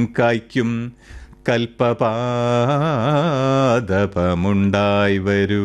കായ്ക്കും കൽപ്പപാദപമുണ്ടായി വരൂ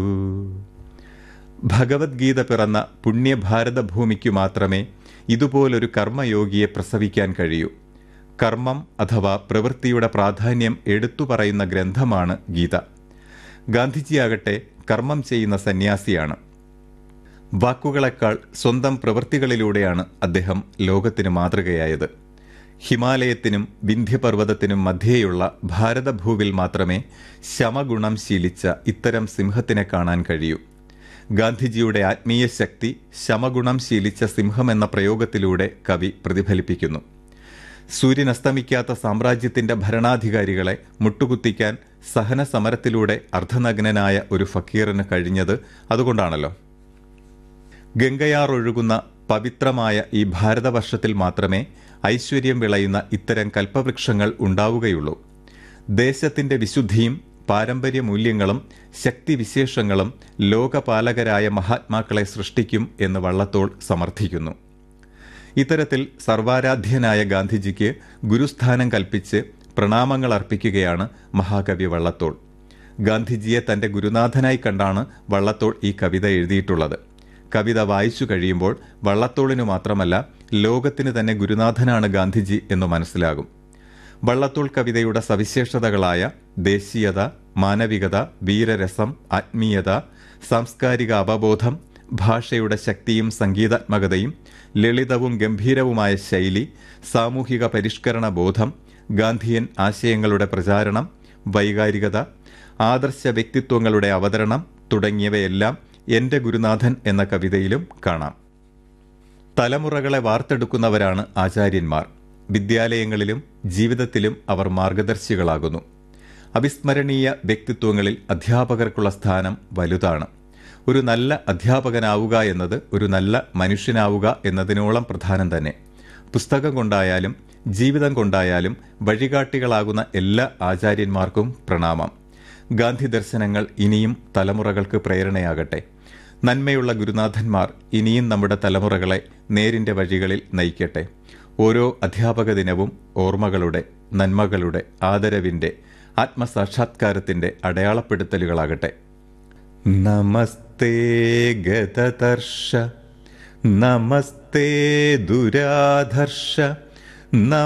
ഭഗവത്ഗീത പിറന്ന പുണ്യഭാരതഭൂമിക്കു മാത്രമേ ഇതുപോലൊരു കർമ്മയോഗിയെ പ്രസവിക്കാൻ കഴിയൂ കർമ്മം അഥവാ പ്രവൃത്തിയുടെ പ്രാധാന്യം എടുത്തു പറയുന്ന ഗ്രന്ഥമാണ് ഗീത ഗാന്ധിജിയാകട്ടെ കർമ്മം ചെയ്യുന്ന സന്യാസിയാണ് വാക്കുകളെക്കാൾ സ്വന്തം പ്രവൃത്തികളിലൂടെയാണ് അദ്ദേഹം ലോകത്തിന് മാതൃകയായത് ഹിമാലയത്തിനും വിന്ധ്യപർവ്വതത്തിനും മധ്യേയുള്ള ഭാരതഭൂവിൽ മാത്രമേ ശമഗുണം ശീലിച്ച ഇത്തരം സിംഹത്തിനെ കാണാൻ കഴിയൂ ഗാന്ധിജിയുടെ ആത്മീയ ശക്തി ശമഗുണം ശീലിച്ച സിംഹം എന്ന പ്രയോഗത്തിലൂടെ കവി പ്രതിഫലിപ്പിക്കുന്നു സൂര്യൻ അസ്തമിക്കാത്ത സാമ്രാജ്യത്തിന്റെ ഭരണാധികാരികളെ മുട്ടുകുത്തിക്കാൻ സഹന സമരത്തിലൂടെ അർദ്ധനഗ്നനായ ഒരു ഫക്കീറിന് കഴിഞ്ഞത് അതുകൊണ്ടാണല്ലോ ഗംഗയാർ ഒഴുകുന്ന പവിത്രമായ ഈ ഭാരതവർഷത്തിൽ മാത്രമേ ഐശ്വര്യം വിളയുന്ന ഇത്തരം കൽപ്പവൃക്ഷങ്ങൾ ഉണ്ടാവുകയുള്ളൂ ദേശത്തിന്റെ വിശുദ്ധിയും പാരമ്പര്യ മൂല്യങ്ങളും ശക്തിവിശേഷങ്ങളും ലോകപാലകരായ മഹാത്മാക്കളെ സൃഷ്ടിക്കും എന്ന് വള്ളത്തോൾ സമർത്ഥിക്കുന്നു ഇത്തരത്തിൽ സർവാരാധ്യനായ ഗാന്ധിജിക്ക് ഗുരുസ്ഥാനം കൽപ്പിച്ച് പ്രണാമങ്ങൾ അർപ്പിക്കുകയാണ് മഹാകവി വള്ളത്തോൾ ഗാന്ധിജിയെ തന്റെ ഗുരുനാഥനായി കണ്ടാണ് വള്ളത്തോൾ ഈ കവിത എഴുതിയിട്ടുള്ളത് കവിത വായിച്ചു കഴിയുമ്പോൾ വള്ളത്തോളിനു മാത്രമല്ല ലോകത്തിന് തന്നെ ഗുരുനാഥനാണ് ഗാന്ധിജി എന്ന് മനസ്സിലാകും വള്ളത്തോൾ കവിതയുടെ സവിശേഷതകളായ ദേശീയത മാനവികത വീരരസം ആത്മീയത സാംസ്കാരിക അവബോധം ഭാഷയുടെ ശക്തിയും സംഗീതാത്മകതയും ലളിതവും ഗംഭീരവുമായ ശൈലി സാമൂഹിക പരിഷ്കരണ ബോധം ഗാന്ധിയൻ ആശയങ്ങളുടെ പ്രചാരണം വൈകാരികത ആദർശ വ്യക്തിത്വങ്ങളുടെ അവതരണം തുടങ്ങിയവയെല്ലാം എന്റെ ഗുരുനാഥൻ എന്ന കവിതയിലും കാണാം തലമുറകളെ വാർത്തെടുക്കുന്നവരാണ് ആചാര്യന്മാർ വിദ്യാലയങ്ങളിലും ജീവിതത്തിലും അവർ മാർഗദർശികളാകുന്നു അവിസ്മരണീയ വ്യക്തിത്വങ്ങളിൽ അധ്യാപകർക്കുള്ള സ്ഥാനം വലുതാണ് ഒരു നല്ല അധ്യാപകനാവുക എന്നത് ഒരു നല്ല മനുഷ്യനാവുക എന്നതിനോളം പ്രധാനം തന്നെ പുസ്തകം കൊണ്ടായാലും ജീവിതം കൊണ്ടായാലും വഴികാട്ടികളാകുന്ന എല്ലാ ആചാര്യന്മാർക്കും പ്രണാമം ഗാന്ധി ദർശനങ്ങൾ ഇനിയും തലമുറകൾക്ക് പ്രേരണയാകട്ടെ നന്മയുള്ള ഗുരുനാഥന്മാർ ഇനിയും നമ്മുടെ തലമുറകളെ നേരിന്റെ വഴികളിൽ നയിക്കട്ടെ ഓരോ അധ്യാപക ദിനവും ഓർമ്മകളുടെ നന്മകളുടെ ആദരവിന്റെ ആത്മസാക്ഷാത്കാരത്തിന്റെ അടയാളപ്പെടുത്തലുകളാകട്ടെ നമസ്തേ ഗതതർഷ നമസ്തേ ദുരാധർഷ